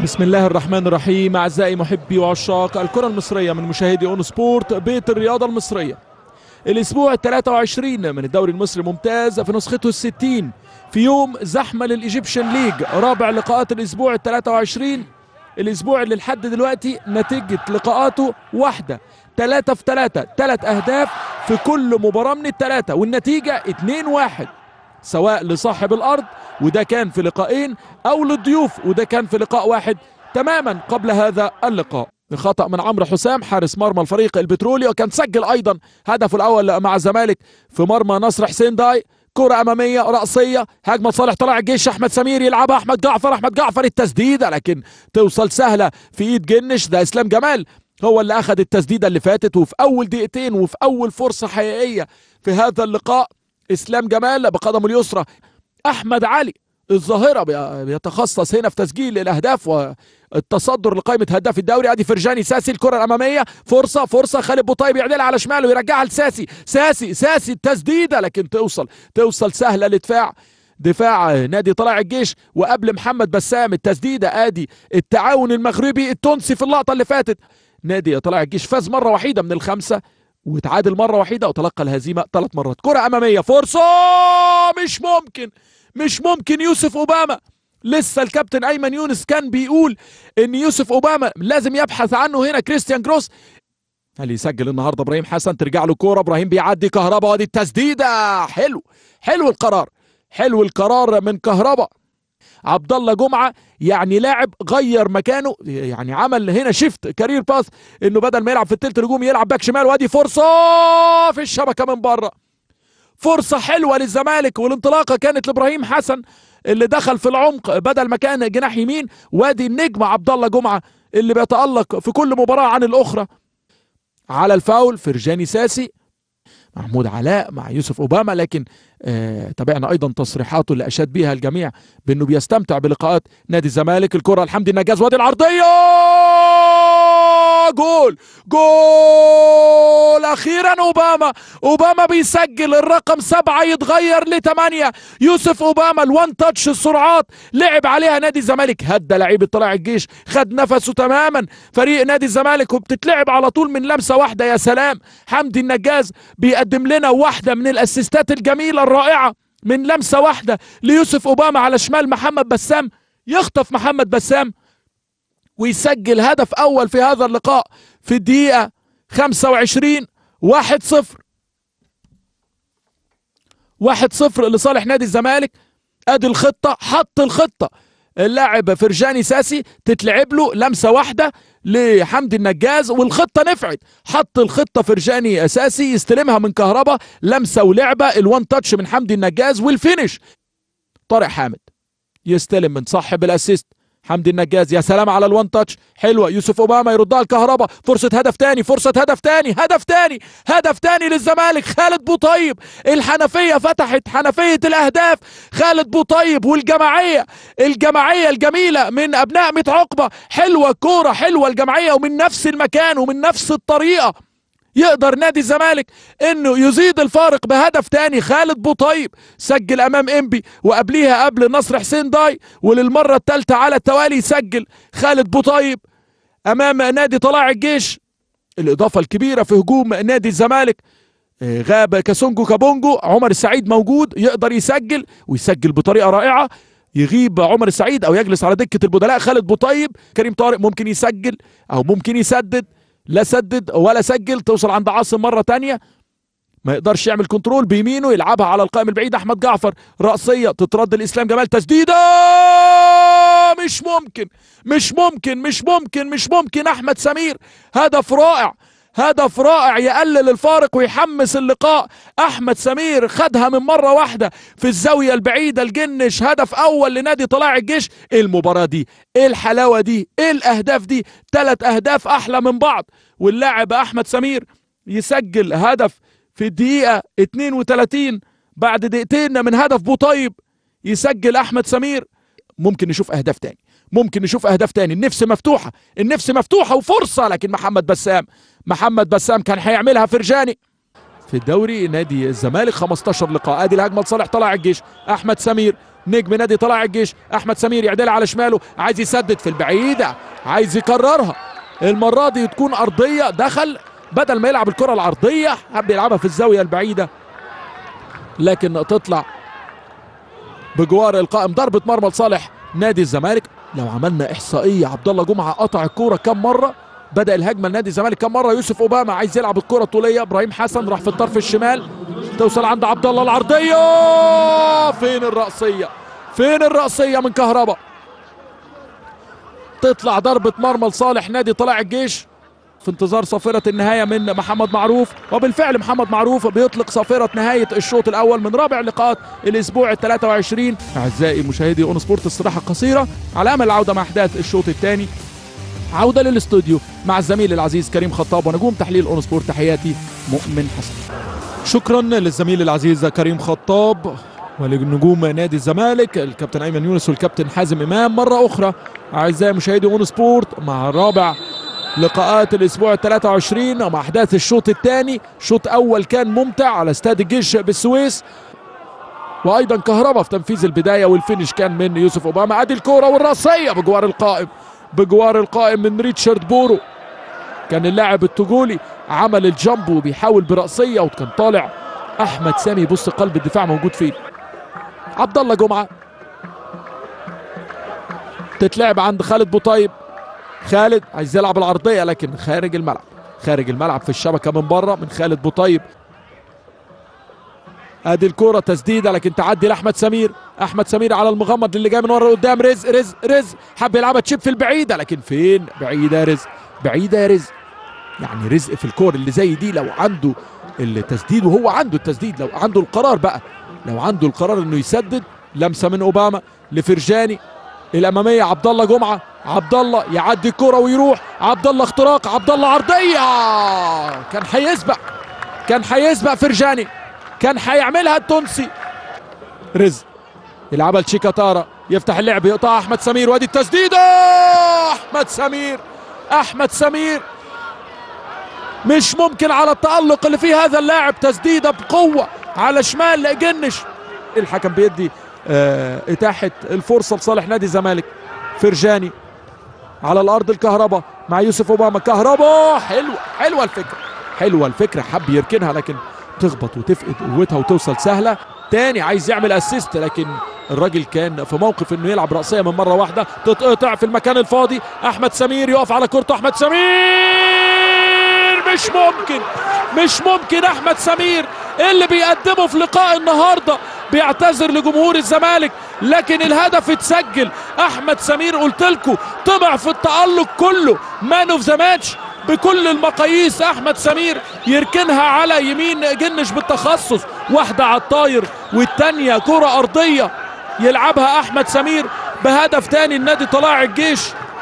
بسم الله الرحمن الرحيم أعزائي محبي وعشاق الكرة المصرية من مشاهدي أون سبورت بيت الرياضة المصرية الأسبوع ال 23 من الدوري المصري الممتاز في نسخته الستين في يوم زحمة للإيجيبشن ليج رابع لقاءات الأسبوع ال 23 الأسبوع اللي لحد دلوقتي نتيجة لقاءاته واحدة ثلاثة في ثلاثة ثلاث أهداف في كل مباراة من الثلاثة والنتيجة 2-1 سواء لصاحب الأرض وده كان في لقاءين أو للضيوف وده كان في لقاء واحد تماما قبل هذا اللقاء خطأ من عمرو حسام حارس مرمى الفريق البترولي وكان سجل أيضا هدفه الأول مع الزمالك في مرمى نصر حسين داي كرة أمامية رأسية هجمة صالح طلع الجيش أحمد سمير يلعبها أحمد جعفر أحمد جعفر التسديدة لكن توصل سهلة في إيد جنش ده إسلام جمال هو اللي أخذ التسديدة اللي فاتت وفي أول دقيقتين وفي أول فرصة حقيقية في هذا اللقاء إسلام جمال بقدمه اليسرى أحمد علي الظاهرة بيتخصص هنا في تسجيل الأهداف والتصدر لقائمة هداف الدوري ادي فرجاني ساسي الكرة الأمامية فرصة فرصة خالد بوطيب يعدلها على شماله ويرجعها لساسي ساسي ساسي التسديدة لكن توصل توصل سهلة لدفاع دفاع نادي طلائع الجيش وقبل محمد بسام التسديدة ادي التعاون المغربي التونسي في اللقطة اللي فاتت نادي طلائع الجيش فاز مرة وحيدة من الخمسة وتعادل مرة وحيدة وتلقى الهزيمة ثلاث مرات كرة أمامية فرصة مش ممكن مش ممكن يوسف أوباما لسه الكابتن أيمن يونس كان بيقول إن يوسف أوباما لازم يبحث عنه هنا كريستيان جروس هل يسجل النهارده ابراهيم حسن ترجع له كوره ابراهيم بيعدي كهربا وادي التسديده حلو حلو القرار حلو القرار من كهربا عبد الله جمعه يعني لاعب غير مكانه يعني عمل هنا شيفت كارير باث انه بدل ما يلعب في التلت الهجوم يلعب باك شمال وادي فرصه في الشبكه من بره فرصه حلوه للزمالك والانطلاقه كانت لابراهيم حسن اللي دخل في العمق بدل ما كان جناح يمين وادي النجم عبد الله جمعه اللي بيتالق في كل مباراه عن الاخرى على الفاول فرجاني ساسي محمود علاء مع يوسف اوباما لكن آه تابعنا ايضا تصريحاته اللي اشاد بها الجميع بانه بيستمتع بلقاءات نادي الزمالك الكره الحمدي النجاز وادي العرضيه جول جول اخيرا اوباما اوباما بيسجل الرقم سبعة يتغير لثمانية يوسف اوباما الوان تاتش السرعات لعب عليها نادي الزمالك هدى لعيبة طلائع الجيش خد نفسه تماما فريق نادي الزمالك وبتتلعب على طول من لمسة واحدة يا سلام حمدي النجاز بيقدم لنا واحدة من الاسيستات الجميلة الرائعة من لمسة واحدة ليوسف اوباما على شمال محمد بسام يخطف محمد بسام ويسجل هدف أول في هذا اللقاء في الدقيقة 25 واحد صفر واحد صفر لصالح نادي الزمالك ادي الخطة حط الخطة اللاعب فرجاني ساسي تتلعب له لمسة واحدة لحمدي النجاز والخطة نفعت حط الخطة فرجاني اساسي يستلمها من كهربا لمسة ولعبة الوان تاتش من حمدي النجاز والفينش طارق حامد يستلم من صاحب الاسيست حمدي النجاز يا سلام على الوان تاتش حلوه يوسف اوباما يردها الكهرباء فرصه هدف تاني فرصه هدف تاني هدف تاني هدف تاني للزمالك خالد بوطيب الحنفيه فتحت حنفيه الاهداف خالد بوطيب والجماعيه الجماعيه الجميله من ابناء ميت عقبه حلوه كوره حلوه الجماعيه ومن نفس المكان ومن نفس الطريقه يقدر نادي الزمالك انه يزيد الفارق بهدف تاني خالد بوطيب سجل امام انبي وقبليها قبل نصر حسين داي وللمرة الثالثة على التوالي يسجل خالد بوطيب امام نادي طلائع الجيش الاضافة الكبيرة في هجوم نادي الزمالك غاب كاسونجو كابونجو عمر السعيد موجود يقدر يسجل ويسجل بطريقة رائعة يغيب عمر السعيد او يجلس على دكة البدلاء خالد بوطيب كريم طارق ممكن يسجل او ممكن يسدد لا سدد ولا سجل توصل عند عاصم مرة تانية ما يقدرش يعمل كنترول بيمينه يلعبها على القائم البعيد احمد جعفر رأسية تترد الاسلام جمال تسديدة مش ممكن مش ممكن مش ممكن مش ممكن احمد سمير هدف رائع هدف رائع يقلل الفارق ويحمس اللقاء احمد سمير خدها من مره واحده في الزاويه البعيده الجنش هدف اول لنادي طلائع الجيش ايه المباراه دي ايه الحلاوه دي ايه الاهداف دي ثلاث اهداف احلى من بعض واللاعب احمد سمير يسجل هدف في الدقيقه 32 بعد دقيقتين من هدف بوطيب يسجل احمد سمير ممكن نشوف اهداف تاني ممكن نشوف اهداف تاني النفس مفتوحه النفس مفتوحه وفرصه لكن محمد بسام محمد بسام كان هيعملها فرجاني في الدوري نادي الزمالك 15 لقاء ادي الهجمه لصالح طلائع الجيش احمد سمير نجم نادي طلائع الجيش احمد سمير يعدلها على شماله عايز يسدد في البعيده عايز يكررها المره دي تكون ارضيه دخل بدل ما يلعب الكره العرضيه حب يلعبها في الزاويه البعيده لكن تطلع بجوار القائم ضربه مرمى لصالح نادي الزمالك لو عملنا احصائيه عبد الله جمعه قطع الكوره كم مره بدا الهجمه لنادي الزمالك كم مره يوسف اوباما عايز يلعب الكره الطوليه ابراهيم حسن راح في الطرف الشمال توصل عند عبد الله العرضيه فين الرأسيه فين الرأسيه من كهربا تطلع ضربه مرمى لصالح نادي طلائع الجيش في انتظار صافرة النهاية من محمد معروف وبالفعل محمد معروف بيطلق صافرة نهاية الشوط الأول من رابع لقاءات الأسبوع ال 23 أعزائي مشاهدي أون سبورت استراحة قصيرة على أمل العودة مع أحداث الشوط الثاني عودة للاستوديو مع الزميل العزيز كريم خطاب ونجوم تحليل أون سبورت تحياتي مؤمن حسن شكرا للزميل العزيز كريم خطاب ولنجوم نادي الزمالك الكابتن ايمن يونس والكابتن حازم امام مره اخرى اعزائي مشاهدي اون سبورت مع رابع لقاءات الاسبوع ال 23 مع احداث الشوط الثاني شوط اول كان ممتع على استاد الجيش بالسويس وايضا كهربا في تنفيذ البدايه والفينش كان من يوسف اوباما ادي الكوره والراسيه بجوار القائم بجوار القائم من ريتشارد بورو كان اللاعب التجولي عمل الجامب وبيحاول براسيه وكان طالع احمد سامي بص قلب الدفاع موجود فين عبد الله جمعه تتلعب عند خالد بوطيب خالد عايز يلعب العرضيه لكن خارج الملعب خارج الملعب في الشبكه من بره من خالد بوطيب ادي الكره تسديده لكن تعدي لاحمد سمير احمد سمير على المغمض اللي جاي من ورا قدام رزق رزق رزق حب يلعبها تشيب في البعيده لكن فين بعيده يا رزق بعيده يا رزق يعني رزق في الكور اللي زي دي لو عنده التسديد وهو عنده التسديد لو عنده القرار بقى لو عنده القرار انه يسدد لمسه من اوباما لفرجاني الاماميه عبد الله جمعه عبد الله يعدي الكره ويروح عبد الله اختراق عبد الله عرضيه كان هيسبق كان هيسبق فرجاني كان هيعملها التونسي رزق يلعبها لشيكاتارا يفتح اللعب يقطع احمد سمير وادي التسديده احمد سمير احمد سمير مش ممكن على التألق اللي فيه هذا اللاعب تسديده بقوه على شمال جنش الحكم بيدي اه اتاحه الفرصه لصالح نادي الزمالك فرجاني على الارض الكهرباء مع يوسف اوباما كهرباء حلوه حلوه الفكره حلوه الفكره حب يركنها لكن تخبط وتفقد قوتها وتوصل سهله تاني عايز يعمل اسيست لكن الراجل كان في موقف انه يلعب راسيه من مره واحده تتقطع في المكان الفاضي احمد سمير يقف على كورته احمد سمير مش ممكن مش ممكن احمد سمير اللي بيقدمه في لقاء النهارده بيعتذر لجمهور الزمالك لكن الهدف اتسجل احمد سمير قلت لكم طمع في التالق كله مان اوف ذا ماتش بكل المقاييس احمد سمير يركنها على يمين جنش بالتخصص واحده على الطاير والتانيه كره ارضيه يلعبها احمد سمير بهدف تاني النادي طلائع الجيش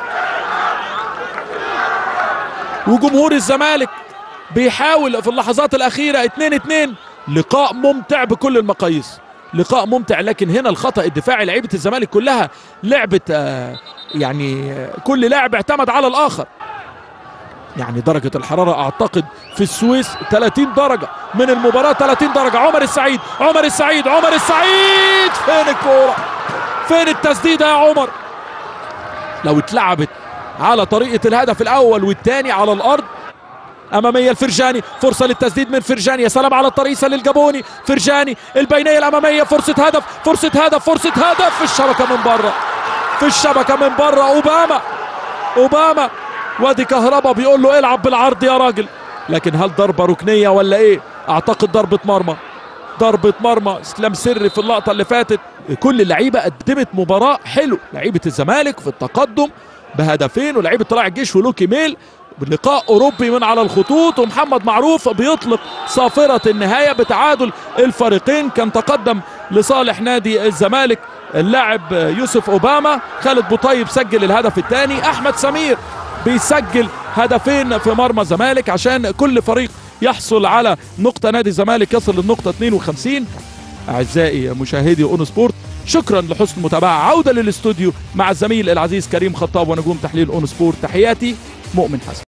وجمهور الزمالك بيحاول في اللحظات الاخيره 2 2 لقاء ممتع بكل المقاييس لقاء ممتع لكن هنا الخطا الدفاعي لعيبه الزمالك كلها لعبه آه يعني آه كل لاعب اعتمد على الاخر يعني درجة الحرارة أعتقد في السويس 30 درجة من المباراة 30 درجة عمر السعيد عمر السعيد عمر السعيد فين الكورة فين التسديدة يا عمر لو اتلعبت على طريقة الهدف الأول والثاني على الأرض اماميه الفرجاني فرصه للتسديد من فرجاني يا سلام على الطريقه للجابوني فرجاني البينيه الاماميه فرصه هدف فرصه هدف فرصه هدف في الشبكه من بره في الشبكه من بره اوباما اوباما وادي كهربا بيقول له العب بالعرض يا راجل لكن هل ضربه ركنيه ولا ايه اعتقد ضربه مرمى ضربة مرمى اسلام سري في اللقطة اللي فاتت كل اللعيبة قدمت مباراة حلو لعيبة الزمالك في التقدم بهدفين ولعيبة طلائع الجيش ولوكي ميل بلقاء اوروبي من على الخطوط ومحمد معروف بيطلق صافرة النهاية بتعادل الفريقين كان تقدم لصالح نادي الزمالك اللاعب يوسف اوباما خالد بوطيب سجل الهدف الثاني احمد سمير بيسجل هدفين في مرمى الزمالك عشان كل فريق يحصل على نقطة نادي الزمالك يصل للنقطة 52 أعزائي مشاهدي أون سبورت شكرا لحسن المتابعة عودة للاستوديو مع الزميل العزيز كريم خطاب ونجوم تحليل أون سبورت تحياتي مؤمن حسن